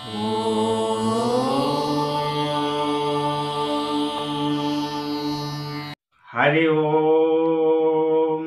హరి ఓం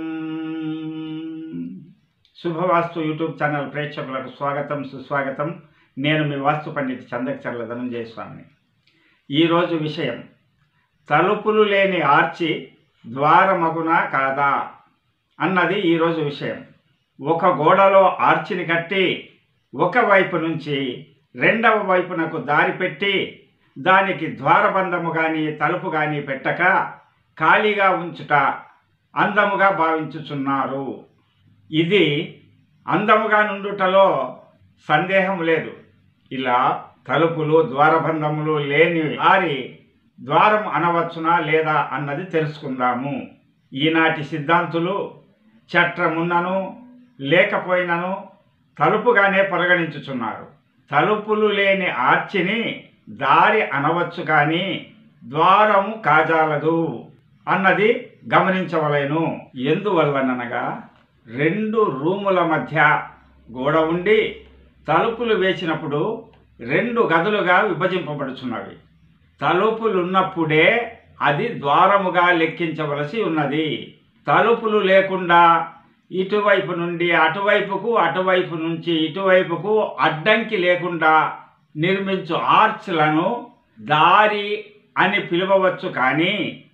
శుభవాస్తు YouTube channel ప్రేక్షకులకు స్వాగతం సుస్వాగతం నేను మీ వాస్తు పండిట్ చందకచర్ల ధనంజయ స్వామిని ఈరోజు విషయం తలుపులు లేని ఆర్చి ద్వారమగునా కాదా అన్నది ఈరోజు విషయం ఒక గోడలో ఆర్చిని కట్టి ఒక వైపు నుంచి రెండవ వైపునకు దారి పెట్టి దానికి ద్వారబంధము కానీ తలుపు కానీ పెట్టక ఖాళీగా ఉంచుట అందముగా భావించుచున్నారు ఇది అందముగా నుండుటలో సందేహం లేదు ఇలా తలుపులు ద్వారబంధములు లేని వారి ద్వారం అనవచ్చునా లేదా అన్నది తెలుసుకుందాము ఈనాటి సిద్ధాంతులు చట్రమున్నను లేకపోయినను తలుపుగానే పరిగణించుచున్నారు తలుపులు లేని ఆర్చిని దారి అనవచ్చు కానీ ద్వారము కాజాలదు అన్నది గమనించవలేను ఎందువల్లనగా రెండు రూముల మధ్య గోడ ఉండి తలుపులు వేసినప్పుడు రెండు గదులుగా విభజింపబడుచున్నవి తలుపులున్నప్పుడే అది ద్వారముగా లెక్కించవలసి ఉన్నది తలుపులు లేకుండా ఇటువైపు నుండి అటువైపుకు అటువైపు నుంచి ఇటువైపుకు అడ్డంకి లేకుండా నిర్మించు ఆర్చ్లను దారి అని పిలువవచ్చు కానీ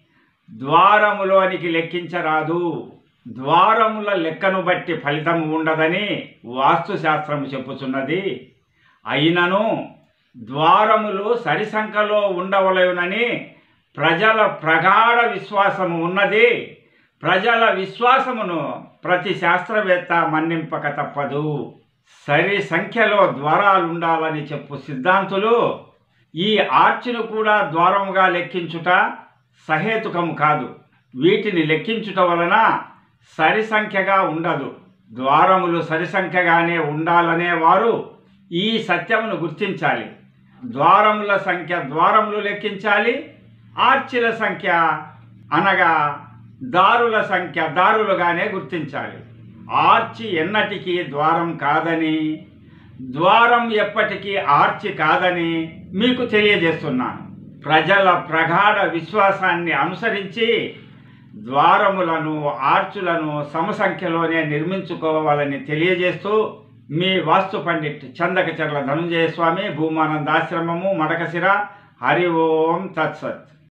ద్వారములోనికి లెక్కించరాదు ద్వారముల లెక్కను బట్టి ఫలితం ఉండదని వాస్తుశాస్త్రము చెప్పుచున్నది అయినను ద్వారములు సరిసంఖ్యలో ఉండవలెనని ప్రజల ప్రగాఢ విశ్వాసము ఉన్నది ప్రజల విశ్వాసమును ప్రతి శాస్త్రవేత్త మన్నింపక తప్పదు సరి సంఖ్యలో ద్వారాలు ఉండాలని చెప్పు సిద్ధాంతులు ఈ ఆర్చిను కూడా ద్వారముగా లెక్కించుట సహేతుకము కాదు వీటిని లెక్కించుట వలన సరి సంఖ్యగా ఉండదు ద్వారములు సరి సంఖ్యగానే ఉండాలనే వారు ఈ సత్యమును గుర్తించాలి ద్వారముల సంఖ్య ద్వారములు లెక్కించాలి ఆర్చిల సంఖ్య అనగా దారుల సంఖ్య దారులుగానే గుర్తించాలి ఆర్చి ఎన్నటికీ ద్వారం కాదని ద్వారం ఎప్పటికీ ఆర్చి కాదని మీకు తెలియజేస్తున్నాను ప్రజల ప్రగాఢ విశ్వాసాన్ని అనుసరించి ద్వారములను ఆర్చులను సమసంఖ్యలోనే నిర్మించుకోవాలని తెలియజేస్తూ మీ వాస్తు పండిట్ చందకచర్ల ధనుంజయ స్వామి భూమానందాశ్రమము మడకశిర హరి ఓం తత్సత్